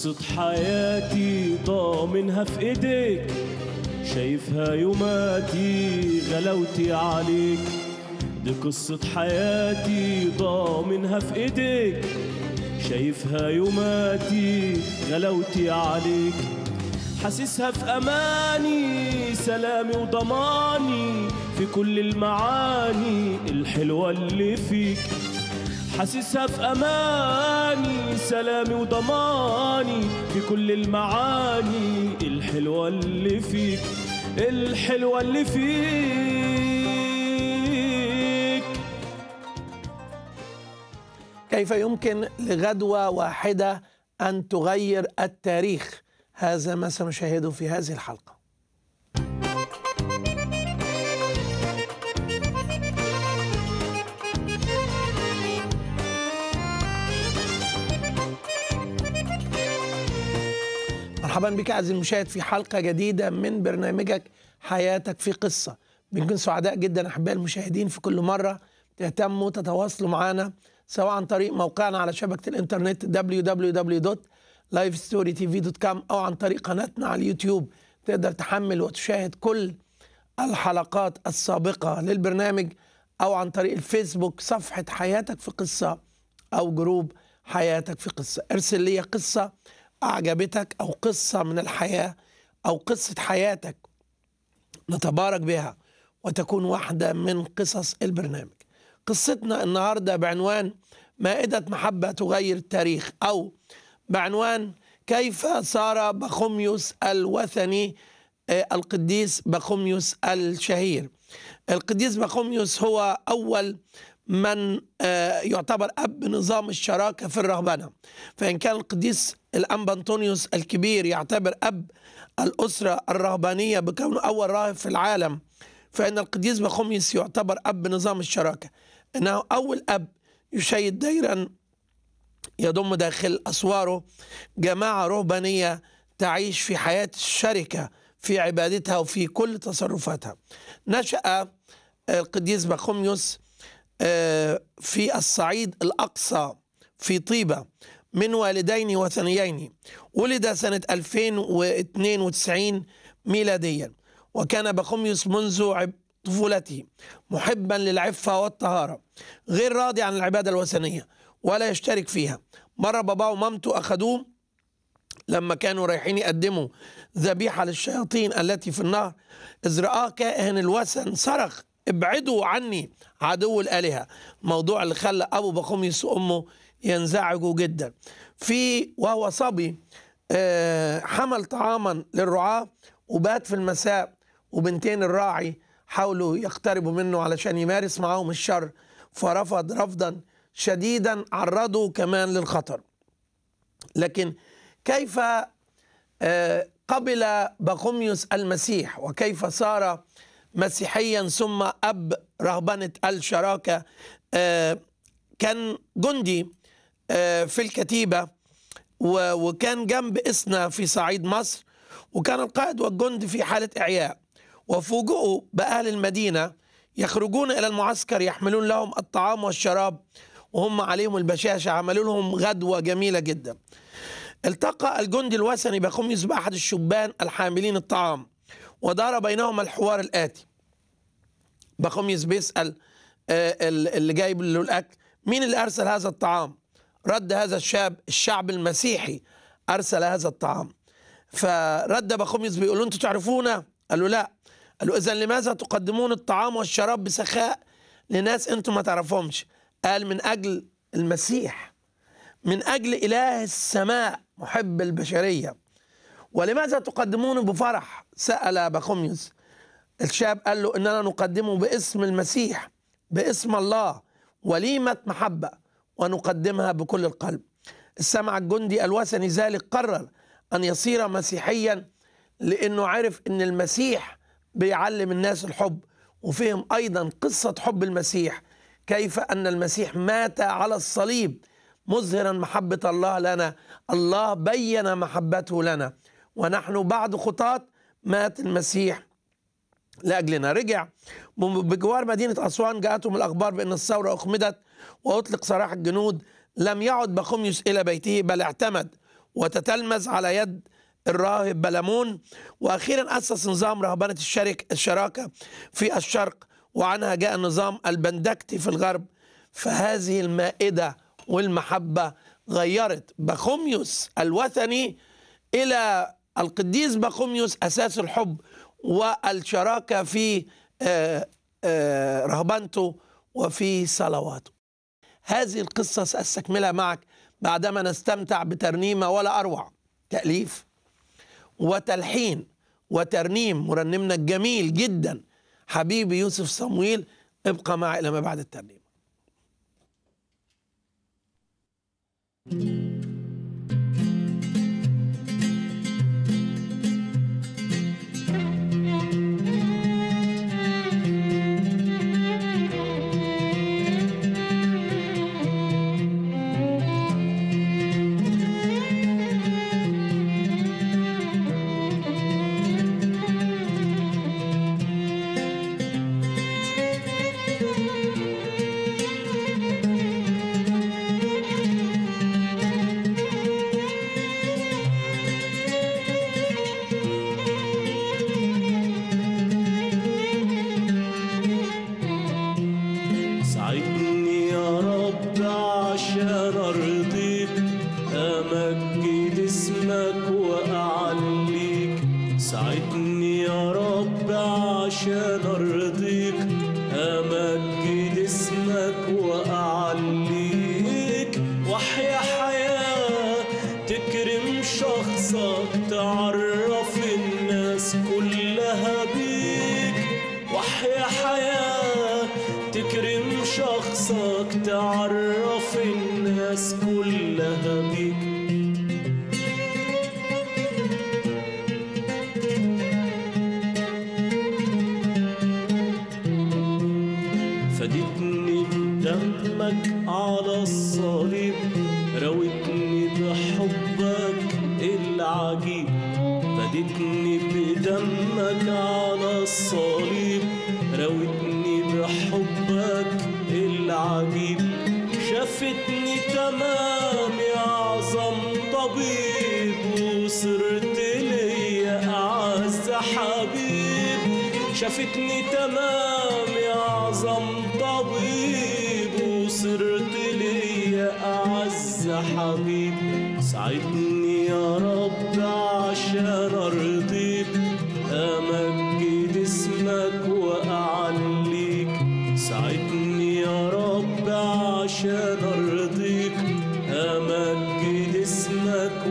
قصة حياتي ضامنها في ايديك شايفها يوماتي غلاوتي عليك دي قصة حياتي ضامنها في ايديك شايفها يوماتي غلاوتي عليك حاسسها في اماني سلامي وضماني في كل المعاني الحلوة اللي فيك حاسسها في اماني سلامي وضماني في كل المعاني الحلوة اللي فيك الحلوة اللي فيك كيف يمكن لغدوة واحدة أن تغير التاريخ هذا ما سنشاهده في هذه الحلقة مرحبا بك عزيزي المشاهد في حلقة جديدة من برنامجك حياتك في قصة بنكون سعداء جدا أحبائي المشاهدين في كل مرة تهتموا تتواصلوا معنا سواء عن طريق موقعنا على شبكة الإنترنت www.lifestorytv.com أو عن طريق قناتنا على اليوتيوب تقدر تحمل وتشاهد كل الحلقات السابقة للبرنامج أو عن طريق الفيسبوك صفحة حياتك في قصة أو جروب حياتك في قصة ارسل لي قصة أعجبتك أو قصة من الحياة أو قصة حياتك نتبارك بها وتكون واحدة من قصص البرنامج قصتنا النهاردة بعنوان مائدة محبة تغير التاريخ أو بعنوان كيف صار بخوميوس الوثني آه، القديس بخوميوس الشهير القديس بخوميوس هو أول من آه، يعتبر أب نظام الشراكة في الرهبنة فإن كان القديس الأنبا أنطونيوس الكبير يعتبر أب الأسرة الرهبانية بكونه أول راهب في العالم فإن القديس بخوميوس يعتبر أب نظام الشراكة إنه أول أب يشيد ديرا يضم داخل أسواره جماعة رهبانية تعيش في حياة الشركة في عبادتها وفي كل تصرفاتها نشأ القديس بخوميوس آه، في الصعيد الأقصى في طيبة من والدين وثنيين ولد سنة 2092 ميلاديا وكان بخوميوس منذ عب- طفولته محبا للعفة والطهارة غير راضي عن العبادة الوثنية ولا يشترك فيها مرة باباه ومامته أخدوه لما كانوا رايحين يقدموا ذبيحة للشياطين التي في النهر إذ رآه كائن الوثن صرخ ابعدوا عني عدو الآلهة الموضوع اللي خلى أبو بخوميس وأمه ينزعجوا جدا في وهو صبي آه، حمل طعاما للرعاة وبات في المساء وبنتين الراعي حاولوا يقتربوا منه علشان يمارس معاهم الشر فرفض رفضا شديدا عرضوا كمان للخطر لكن كيف آه، قبل بخوميوس المسيح وكيف صار مسيحيا ثم اب رهبنه الشراكه آه، كان جندي آه، في الكتيبه و- وكان جنب إسنا في صعيد مصر وكان القائد والجند في حالة إعياء وفوجئوا بأهل المدينة يخرجون إلى المعسكر يحملون لهم الطعام والشراب وهم عليهم البشاشة عملوا لهم غدوة جميلة جدا التقى الجندي الوثني بخوميوس بأحد الشبان الحاملين الطعام ودار بينهما الحوار الآتي بخوميوس بيسأل آه، ال- اللي جايب له الأكل مين اللي أرسل هذا الطعام رد هذا الشاب الشعب المسيحي أرسل هذا الطعام فرد بخوميوس بيقول له أنتوا تعرفونا قال له لا قال له إذا لماذا تقدمون الطعام والشراب بسخاء لناس أنتم ما تعرفهمش قال من أجل المسيح من أجل إله السماء محب البشرية ولماذا تقدمونه بفرح سأل بخوميوس الشاب قال له إننا نقدمه باسم المسيح باسم الله وليمة محبة ونقدمها بكل القلب سمع الجندي الوثني ذلك قرر أن يصير مسيحيا لأنه عرف أن المسيح بيعلم الناس الحب وفهم أيضا قصة حب المسيح كيف أن المسيح مات على الصليب مظهرا محبة الله لنا الله بين محبته لنا ونحن بعد خطاة مات المسيح لأجلنا رجع بجوار مدينة أسوان جاءتهم الأخبار بأن الثورة أخمدت وأطلق سراح الجنود لم يعد بخوميوس إلى بيته بل اعتمد وتتلمذ على يد الراهب بلمون وأخيرا أسس نظام رهبنة الشرك الشراكة في الشرق وعنها جاء النظام البندكتي في الغرب فهذه المائدة والمحبة غيرت بخوميوس الوثني إلى القديس بخوميوس أساس الحب والشراكة في آه، آه، رهبنته وفي صلواته هذه القصة سأستكملها معك بعدما نستمتع بترنيمة ولا أروع تأليف وتلحين وترنيم مرنمنا الجميل جدا حبيبي يوسف صمويل ابقى معي إلى ما بعد الترنيم ساعدني يا رب عشان ارضيك امجد اسمك واعليك ساعدني يا رب عشان ارضيك امجد اسمك واعليك واحيا حياه تكرم شخصك تعرف الناس كلها بيك واحيا حياه تكرم شخصك تعرف الناس كلها بيك فدتني بدمك على الصليب راوتني بحبك العجيب فدتني بدمك على الصليب راوتني بحبك العجيب شافتني تمام يا أعظم طبيب وصرت ليا أعز حبيب شافتني تمام يا أعظم طبيب وصرت ليا أعز حبيب ساعدني يا رب عشان أرضيك أمجد اسمك وأعليك ساعدني يا رب عشان أرضيك أمجد اسمك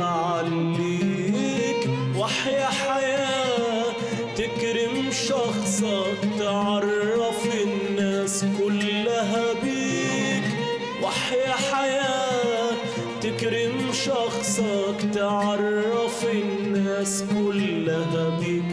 وأعليك واحيا حياة تكرم شخصك تعرف الناس كلها بيك واحيا حياة تكرم شخصك تعرف الناس كلها بيك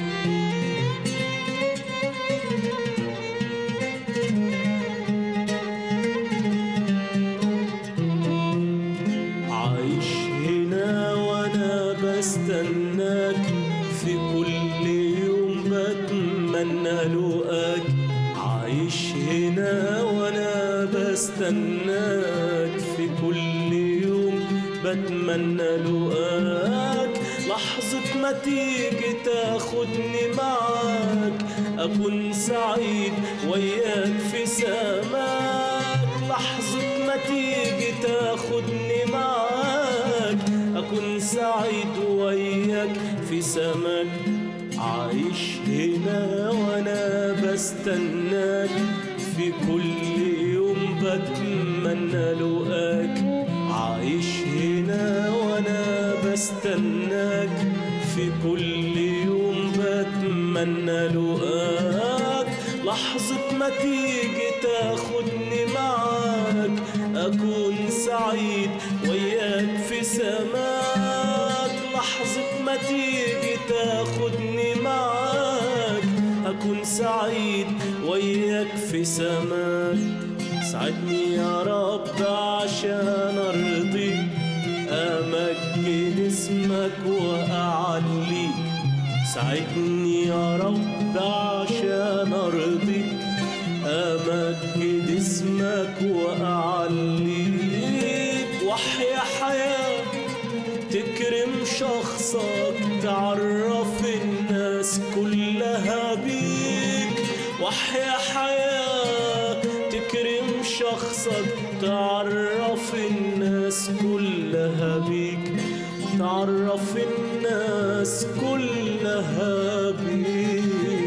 عايش هنا وانا بستناك في كل يوم بتمنى لقاك عايش هنا وانا بستناك في كل يوم بتمنى لقاك لحظة ما تيجي تاخدني معاك أكون سعيد وياك في سماك لحظة ما تيجي تاخدني معاك أكون سعيد وياك في سماك عايش هنا وأنا بستناك في كل يوم بتمنى لقاك عايش هنا وأنا بستناك في كل يوم بتمنى لقاك لحظة ما تيجي تاخدني معاك أكون سعيد وياك في سماك لحظة ما تيجي تاخدني معاك أكون سعيد وياك في سماك ساعدني يا رب عشان أرضيك أمجد اسمك وأعليك ساعدني يا رب عشان أرضيك أمجد اسمك وأعليك واحيا حياة تكرم الناس كلها بيك واحيا حياة تكرم شخصك تعرف الناس كلها بيك تعرف الناس كلها بيك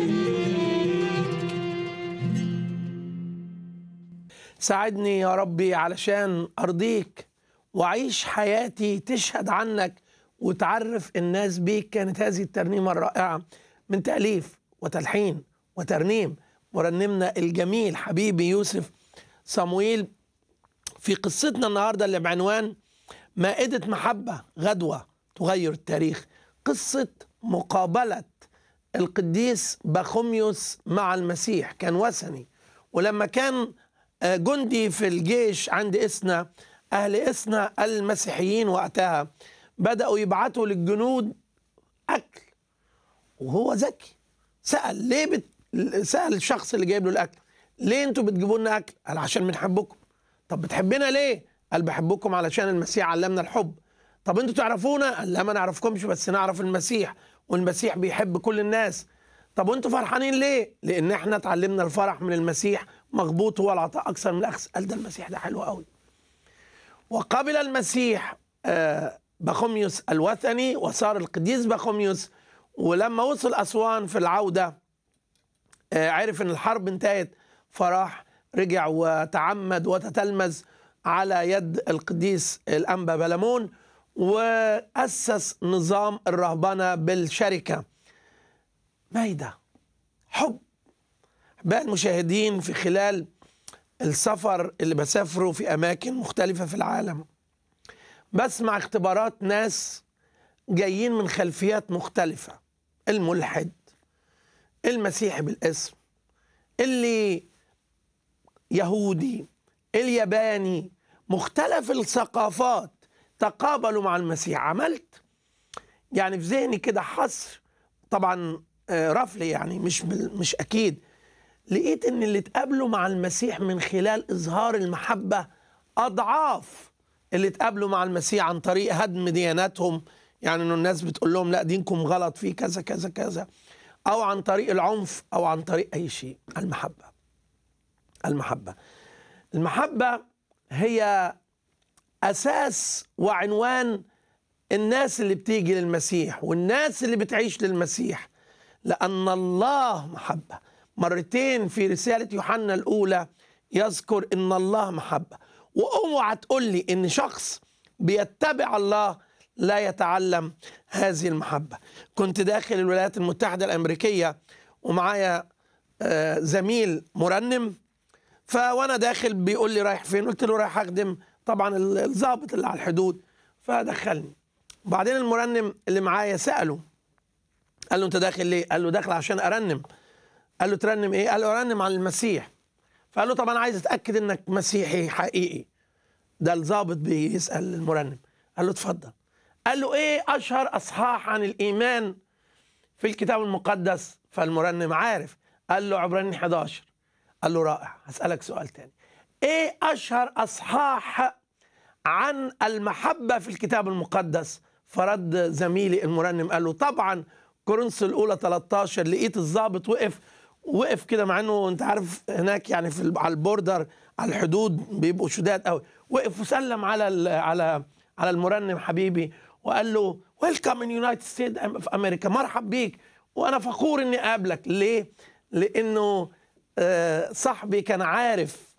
ساعدني يا ربي علشان أرضيك وأعيش حياتي تشهد عنك وتعرف الناس بيك كانت هذه الترنيمة الرائعة من تأليف وتلحين وترنيم مرنمنا الجميل حبيبي يوسف صمويل في قصتنا النهاردة اللي بعنوان مائدة محبة غدوة تغير التاريخ قصة مقابلة القديس بخوميوس مع المسيح كان وثني ولما كان آه، جندي في الجيش عند إسنا أهل إسنا المسيحيين وقتها بدأوا يبعتوا للجنود أكل وهو ذكي سأل ليه بت... سأل الشخص اللي جايب له الأكل ليه انتوا بتجيبوا لنا أكل؟ قال عشان بنحبكم طب بتحبنا ليه؟ قال بحبكم علشان المسيح علمنا الحب طب انتوا تعرفونا؟ قال لا ما نعرفكمش بس نعرف المسيح والمسيح بيحب كل الناس طب وانتوا فرحانين ليه؟ لأن احنا اتعلمنا الفرح من المسيح مغبوط هو العطاء أكثر من الأخذ قال ده المسيح ده حلو قوي وقبل المسيح آه، بخوميوس الوثني وصار القديس بخوميوس ولما وصل أسوان في العودة آه، عرف ان الحرب انتهت فراح رجع وتعمد وتتلمذ على يد القديس الانبا بلمون واسس نظام الرهبنه بالشركه مايده حب احباء المشاهدين في خلال السفر اللي بسافره في اماكن مختلفه في العالم بسمع اختبارات ناس جايين من خلفيات مختلفه الملحد المسيحي بالاسم اللي يهودي الياباني مختلف الثقافات تقابلوا مع المسيح عملت يعني في ذهني كده حصر طبعا آه، رفلي يعني مش بال- مش اكيد لقيت ان اللي اتقابلوا مع المسيح من خلال اظهار المحبه اضعاف اللي اتقابلوا مع المسيح عن طريق هدم دياناتهم يعني انه الناس بتقول لهم لا دينكم غلط فيه كذا كذا كذا او عن طريق العنف او عن طريق اي شيء المحبه المحبه المحبه هي اساس وعنوان الناس اللي بتيجي للمسيح والناس اللي بتعيش للمسيح لان الله محبه مرتين في رساله يوحنا الاولى يذكر ان الله محبه واوعى تقول لي ان شخص بيتبع الله لا يتعلم هذه المحبه كنت داخل الولايات المتحده الامريكيه ومعايا آه، زميل مرنم فوانا داخل بيقول لي رايح فين قلت له رايح اخدم طبعا ال- الضابط اللي على الحدود فدخلني وبعدين المرنم اللي معايا ساله قال له انت داخل ليه قال له داخل عشان ارنم قال له ترنم ايه قال له ارنم عن المسيح فقال له طب انا عايز اتاكد انك مسيحي حقيقي ده الضابط بيسال المرنم قال له اتفضل قال له ايه اشهر اصحاح عن الايمان في الكتاب المقدس فالمرنم عارف قال له عبراني 11 قال له رائع هسألك سؤال تاني ايه اشهر اصحاح عن المحبة في الكتاب المقدس فرد زميلي المرنم قال له طبعا كورنثوس الاولى 13 لقيت الضابط وقف وقف كده مع انه انت عارف هناك يعني في ال- على البوردر على الحدود بيبقوا شداد قوي وقف وسلم على ال- على على المرنم حبيبي وقال له ويلكم ان يونايتد ستيت في امريكا مرحب بيك وانا فخور اني اقابلك ليه؟ لانه آه، صاحبي كان عارف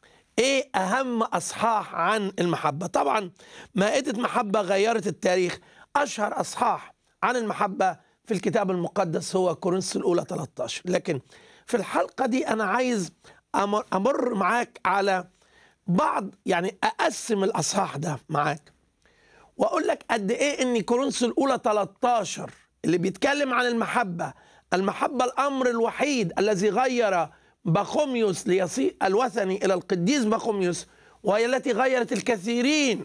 ايه اهم اصحاح عن المحبه طبعا مائده محبه غيرت التاريخ اشهر اصحاح عن المحبه في الكتاب المقدس هو كورنثوس الاولى 13 لكن في الحلقه دي انا عايز امر, أمر معاك على بعض يعني اقسم الاصحاح ده معاك واقول لك قد ايه ان كورنثوس الاولى 13 اللي بيتكلم عن المحبه المحبه الامر الوحيد الذي غير بخوميوس ليصير الوثني الى القديس بخوميوس وهي التي غيرت الكثيرين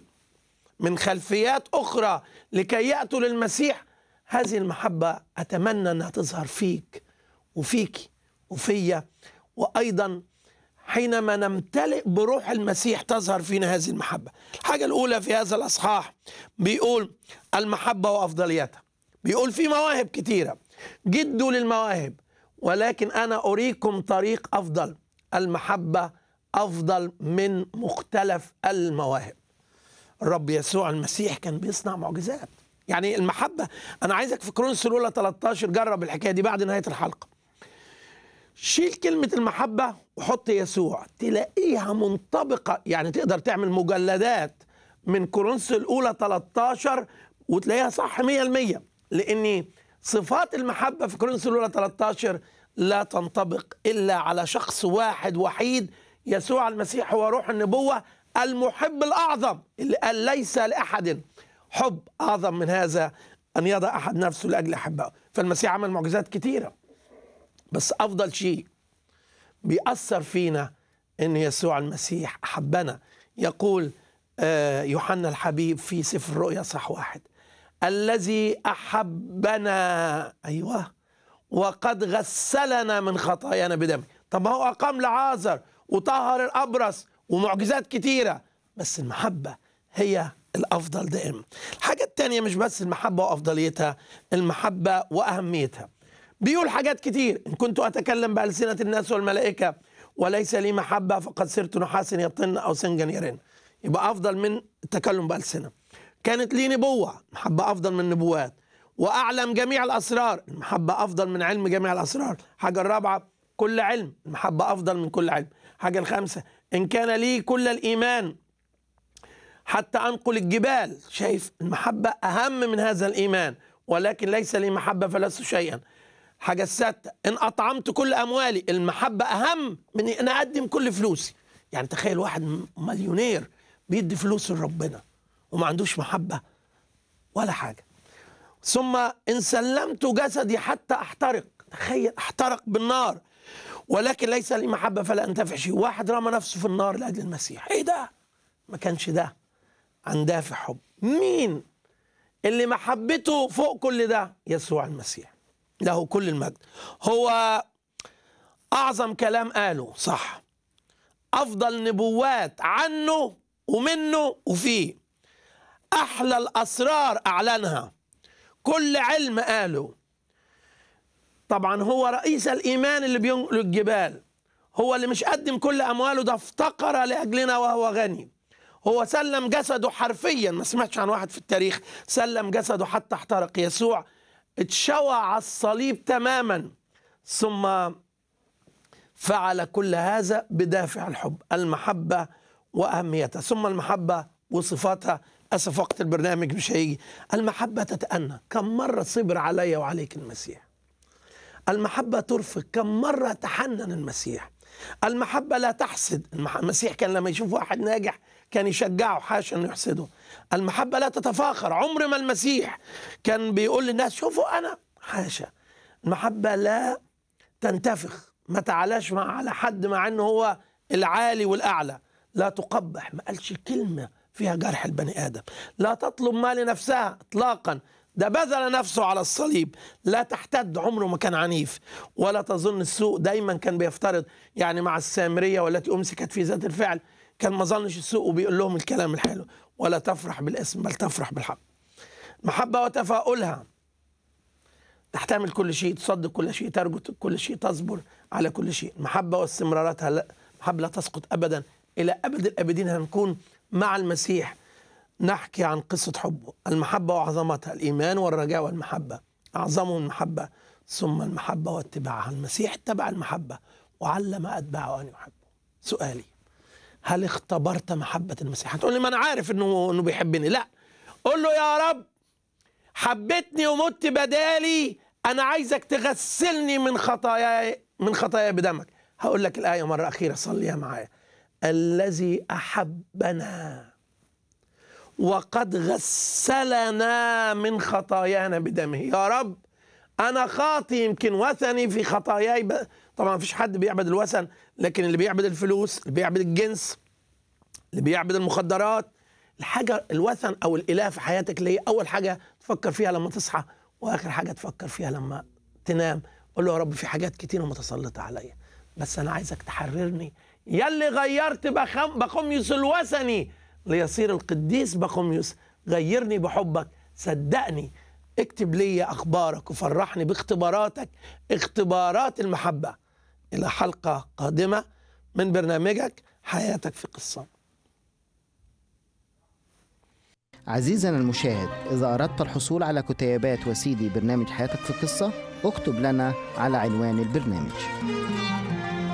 من خلفيات اخرى لكي ياتوا للمسيح هذه المحبه اتمنى انها تظهر فيك وفيك وفيا وايضا حينما نمتلئ بروح المسيح تظهر فينا هذه المحبة الحاجة الأولى في هذا الأصحاح بيقول المحبة وأفضليتها بيقول في مواهب كتيرة جدوا للمواهب ولكن أنا أريكم طريق أفضل المحبة أفضل من مختلف المواهب الرب يسوع المسيح كان بيصنع معجزات يعني المحبة أنا عايزك في كرونس الأولى 13 جرب الحكاية دي بعد نهاية الحلقة شيل كلمة المحبة وحط يسوع تلاقيها منطبقة يعني تقدر تعمل مجلدات من كورنثوس الأولى 13 وتلاقيها صح 100% لأن صفات المحبة في كورنثوس الأولى 13 لا تنطبق إلا على شخص واحد وحيد يسوع المسيح هو روح النبوة المحب الأعظم اللي قال ليس لأحد حب أعظم من هذا أن يضع أحد نفسه لأجل أحبائه فالمسيح عمل معجزات كتيرة بس افضل شيء بيأثر فينا ان يسوع المسيح احبنا يقول آه، يوحنا الحبيب في سفر الرؤيا صح واحد الذي احبنا ايوه وقد غسلنا من خطايانا بدمه طب ما هو اقام لعازر وطهر الابرص ومعجزات كتيره بس المحبه هي الافضل دائما الحاجه الثانيه مش بس المحبه وافضليتها المحبه واهميتها بيقول حاجات كتير إن كنت أتكلم بألسنة الناس والملائكة وليس لي محبة فقد صرت نحاسا يطن أو سنجا يرن يبقى أفضل من التكلم بألسنة كانت لي نبوة محبة أفضل من النبوات وأعلم جميع الأسرار المحبة أفضل من علم جميع الأسرار حاجة الرابعة كل علم المحبة أفضل من كل علم حاجة الخامسة إن كان لي كل الإيمان حتى أنقل الجبال شايف المحبة أهم من هذا الإيمان ولكن ليس لي محبة فلست شيئا حاجة السادسة إن أطعمت كل أموالي المحبة أهم من إن أقدم كل فلوسي يعني تخيل واحد مليونير بيدي فلوس لربنا وما عندوش محبة ولا حاجة ثم إن سلمت جسدي حتى أحترق تخيل أحترق بالنار ولكن ليس لي محبة فلا أنتفع شيء واحد رمى نفسه في النار لأجل المسيح إيه ده ما كانش ده عن دافع حب مين اللي محبته فوق كل ده يسوع المسيح له كل المجد هو أعظم كلام قاله صح أفضل نبوات عنه ومنه وفيه أحلى الأسرار أعلنها كل علم قاله طبعا هو رئيس الإيمان اللي بينقل الجبال هو اللي مش قدم كل أمواله ده افتقر لأجلنا وهو غني هو سلم جسده حرفيا ما سمعتش عن واحد في التاريخ سلم جسده حتى احترق يسوع اتشوى على الصليب تماما ثم فعل كل هذا بدافع الحب المحبة وأهميتها ثم المحبة وصفاتها أسف وقت البرنامج مش هيجي المحبة تتأنى كم مرة صبر علي وعليك المسيح المحبة ترفق كم مرة تحنن المسيح المحبة لا تحسد المح- المسيح كان لما يشوف واحد ناجح كان يشجعه حاشا انه يحسده المحبة لا تتفاخر عمر ما المسيح كان بيقول للناس شوفوا أنا حاشا المحبة لا تنتفخ ما تعلاش مع على حد مع انه هو العالي والاعلى لا تقبح ما قالش كلمه فيها جرح البني ادم لا تطلب ما لنفسها اطلاقا ده بذل نفسه على الصليب لا تحتد عمره ما كان عنيف ولا تظن السوء دايما كان بيفترض يعني مع السامريه والتي امسكت في ذات الفعل كان ما ظنش السوء وبيقول لهم الكلام الحلو ولا تفرح بالاسم بل تفرح بالحق محبه وتفاؤلها تحتمل كل شيء تصدق كل شيء ترجو كل شيء تصبر على كل شيء المحبة واستمراراتها لا محبة لا تسقط أبدا إلى أبد الأبدين هنكون مع المسيح نحكي عن قصة حبه المحبة وعظمتها الإيمان والرجاء والمحبة أعظمهم المحبة ثم المحبة واتباعها المسيح اتبع المحبة وعلم أتباعه أن يحبه سؤالي هل اختبرت محبة المسيح هتقول لي ما أنا عارف إنه إنه بيحبني لا قول له يا رب حبيتني ومت بدالي انا عايزك تغسلني من خطاياي من خطاياي بدمك هقول لك الايه مره اخيره صليها معايا الذي احبنا وقد غسلنا من خطايانا بدمه يا رب انا خاطي يمكن وثني في خطاياي ب... طبعا مفيش حد بيعبد الوثن لكن اللي بيعبد الفلوس اللي بيعبد الجنس اللي بيعبد المخدرات الحاجة الوثن أو الإله في حياتك اللي هي أول حاجة تفكر فيها لما تصحى وآخر حاجة تفكر فيها لما تنام قول له يا رب في حاجات كتيرة متسلطة عليا بس أنا عايزك تحررني يلي غيرت بخم بخميس الوثني ليصير القديس بخميس غيرني بحبك صدقني اكتب لي أخبارك وفرحني باختباراتك اختبارات المحبة إلى حلقة قادمة من برنامجك حياتك في قصة عزيزنا المشاهد إذا أردت الحصول على كتيبات وسيدي برنامج حياتك في قصة اكتب لنا على عنوان البرنامج